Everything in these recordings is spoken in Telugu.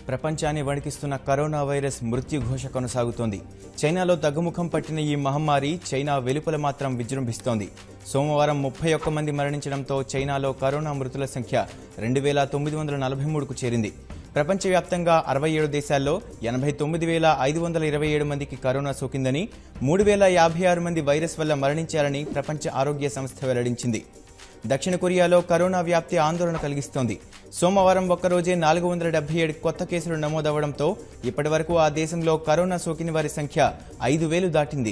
ప్రపంచాన్ని వణికిస్తున్న కరోనా వైరస్ మృత్యుఘోష కొనసాగుతోంది చైనాలో తగ్గుముఖం పట్టిన ఈ మహమ్మారి చైనా వెలుపల మాత్రం విజృంభిస్తోంది సోమవారం ముప్పై ఒక్క మంది మరణించడంతో చైనాలో కరోనా మృతుల సంఖ్య రెండు వేల తొమ్మిది వందల నలభై మూడుకు చేరింది ప్రపంచవ్యాప్తంగా అరవై ఏడు దేశాల్లో ఎనభై తొమ్మిది వేల ఐదు వందల ఇరవై ఏడు మందికి కరోనా సోకిందని మూడు వేల యాభై ఆరు మంది వైరస్ వల్ల మరణించారని ప్రపంచ ఆరోగ్య సంస్థ వెల్లడించింది దక్షిణ కొరియాలో కరోనా వ్యాప్తి ఆందోళన కలిగిస్తోంది సోమవారం ఒక్కరోజే నాలుగు వందల డెబ్బై ఏడు కొత్త కేసులు నమోదవడంతో ఇప్పటి వరకు ఆ దేశంలో కరోనా సోకిన వారి సంఖ్య ఐదు వేలు దాటింది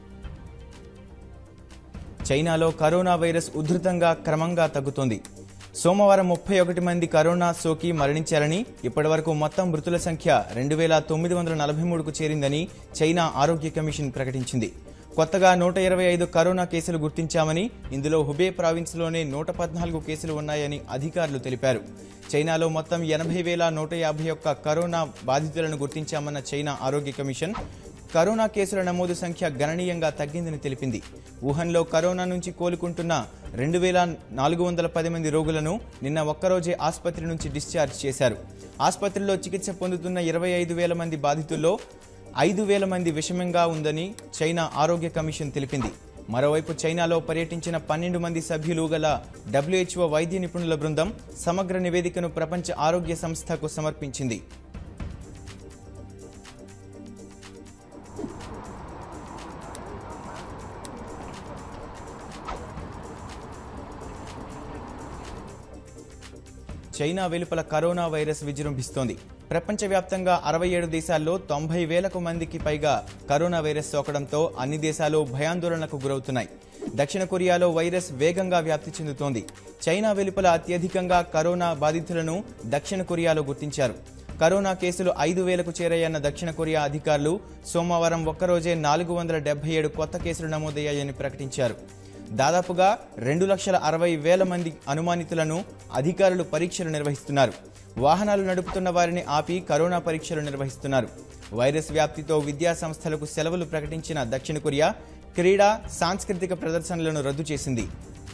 చైనాలో కరోనా వైరస్ ఉధృతంగా క్రమంగా తగ్గుతోంది సోమవారం ముప్పై ఒకటి మంది కరోనా సోకి మరణించారని ఇప్పటివరకు మొత్తం మృతుల సంఖ్య రెండు వేల తొమ్మిది వందల నలభై మూడుకు చేరిందని చైనా ఆరోగ్య కమిషన్ ప్రకటించింది కొత్తగా నూట ఇరవై ఐదు కరోనా కేసులు గుర్తించామని ఇందులో హుబే ప్రావిన్స్లోనే నూట పద్నాలుగు కేసులు ఉన్నాయని అధికారులు తెలిపారు చైనాలో మొత్తం ఎనభై వేల నూట యాభై ఒక్క కరోనా బాధితులను గుర్తించామన్న చైనా ఆరోగ్య కమిషన్ కరోనా కేసుల నమోదు సంఖ్య గణనీయంగా తగ్గిందని తెలిపింది వుహాన్లో కరోనా నుంచి కోలుకుంటున్న రెండు వేల నాలుగు వందల పది మంది రోగులను నిన్న ఒక్కరోజే ఆసుపత్రి నుంచి డిశ్చార్జ్ చేశారు ఆసుపత్రిలో చికిత్స పొందుతున్న ఇరవై ఐదు వేల మంది బాధితుల్లో ఐదు వేల మంది విషమంగా ఉందని చైనా ఆరోగ్య కమిషన్ తెలిపింది మరోవైపు చైనాలో పర్యటించిన పన్నెండు మంది సభ్యులు గల డబ్ల్యూహెచ్ఓ వైద్య నిపుణుల బృందం సమగ్ర నివేదికను ప్రపంచ ఆరోగ్య సంస్థకు సమర్పించింది చైనా వెలుపల కరోనా వైరస్ విజృంభిస్తోంది ప్రపంచవ్యాప్తంగా అరవై ఏడు దేశాల్లో తొంభై వేలకు మందికి పైగా కరోనా వైరస్ సోకడంతో అన్ని దేశాలు భయాందోళనకు గురవుతున్నాయి దక్షిణ కొరియాలో వైరస్ వేగంగా వ్యాప్తి చెందుతోంది చైనా వెలుపల అత్యధికంగా కరోనా బాధితులను దక్షిణ కొరియాలో గుర్తించారు కరోనా కేసులు ఐదు వేలకు చేరాయన్న దక్షిణ కొరియా అధికారులు సోమవారం ఒక్కరోజే నాలుగు వందల డెబ్బై ఏడు కొత్త కేసులు నమోదయ్యాయని ప్రకటించారు దాదాపుగా రెండు లక్షల అరవై వేల మంది అనుమానితులను అధికారులు పరీక్షలు నిర్వహిస్తున్నారు వాహనాలు నడుపుతున్న వారిని ఆపి కరోనా పరీక్షలు నిర్వహిస్తున్నారు వైరస్ వ్యాప్తితో విద్యా సంస్థలకు సెలవులు ప్రకటించిన దక్షిణ కొరియా క్రీడా సాంస్కృతిక ప్రదర్శనలను రద్దు చేసింది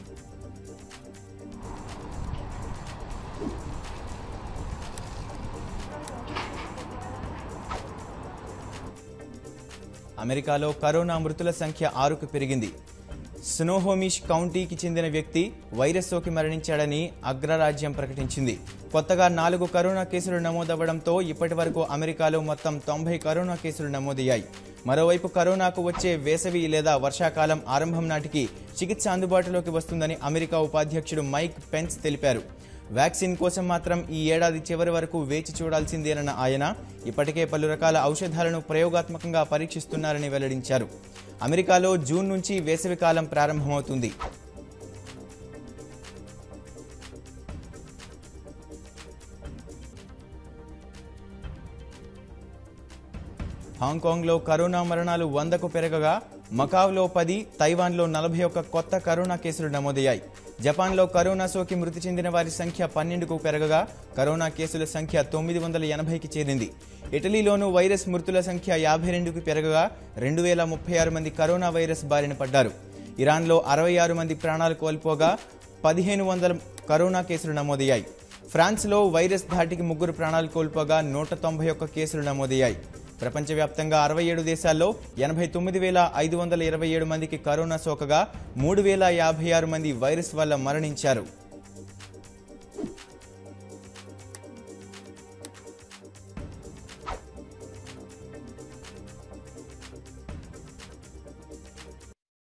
అమెరికాలో కరోనా మృతుల సంఖ్య ఆరుకు పెరిగింది స్నోహోమిష్ కౌంటీకి చెందిన వ్యక్తి వైరస్ సోకి మరణించాడని అగ్రరాజ్యం ప్రకటించింది కొత్తగా నాలుగు కరోనా కేసులు నమోదవ్వడంతో ఇప్పటి వరకు అమెరికాలో మొత్తం తొంభై కరోనా కేసులు నమోదయ్యాయి మరోవైపు కరోనాకు వచ్చే వేసవి లేదా వర్షాకాలం ఆరంభం నాటికి చికిత్స అందుబాటులోకి వస్తుందని అమెరికా ఉపాధ్యక్షుడు మైక్ పెన్స్ తెలిపారు వ్యాక్సిన్ కోసం మాత్రం ఈ ఏడాది చివరి వరకు వేచి చూడాల్సిందేనన్న ఆయన ఇప్పటికే పలు రకాల ఔషధాలను ప్రయోగాత్మకంగా పరీక్షిస్తున్నారని వెల్లడించారు అమెరికాలో జూన్ నుంచి వేసవికాలం ప్రారంభమవుతుంది హాంకాంగ్లో కరోనా మరణాలు వందకు పెరగగా మకావ్లో పది తైవాన్లో నలభై ఒక్క కొత్త కరోనా కేసులు నమోదయ్యాయి జపాన్లో కరోనా సోకి మృతి చెందిన వారి సంఖ్య పన్నెండుకు పెరగగా కరోనా కేసుల సంఖ్య తొమ్మిది వందల ఎనభైకి చేరింది ఇటలీలోనూ వైరస్ మృతుల సంఖ్య యాభై రెండుకు పెరగగా రెండు వేల ముప్పై ఆరు మంది కరోనా వైరస్ బారిన పడ్డారు ఇరాన్లో అరవై ఆరు మంది ప్రాణాలు కోల్పోగా పదిహేను వందల కరోనా కేసులు నమోదయ్యాయి ఫ్రాన్స్లో వైరస్ ధాటికి ముగ్గురు ప్రాణాలు కోల్పోగా నూట తొంభై ఒక్క కేసులు నమోదయ్యాయి ప్రపంచవ్యాప్తంగా అరవై ఏడు దేశాల్లో ఎనభై తొమ్మిది వేల ఐదు వందల ఇరవై ఏడు మందికి కరోనా సోకగా మూడు వేల యాభై ఆరు మంది వైరస్ వల్ల మరణించారు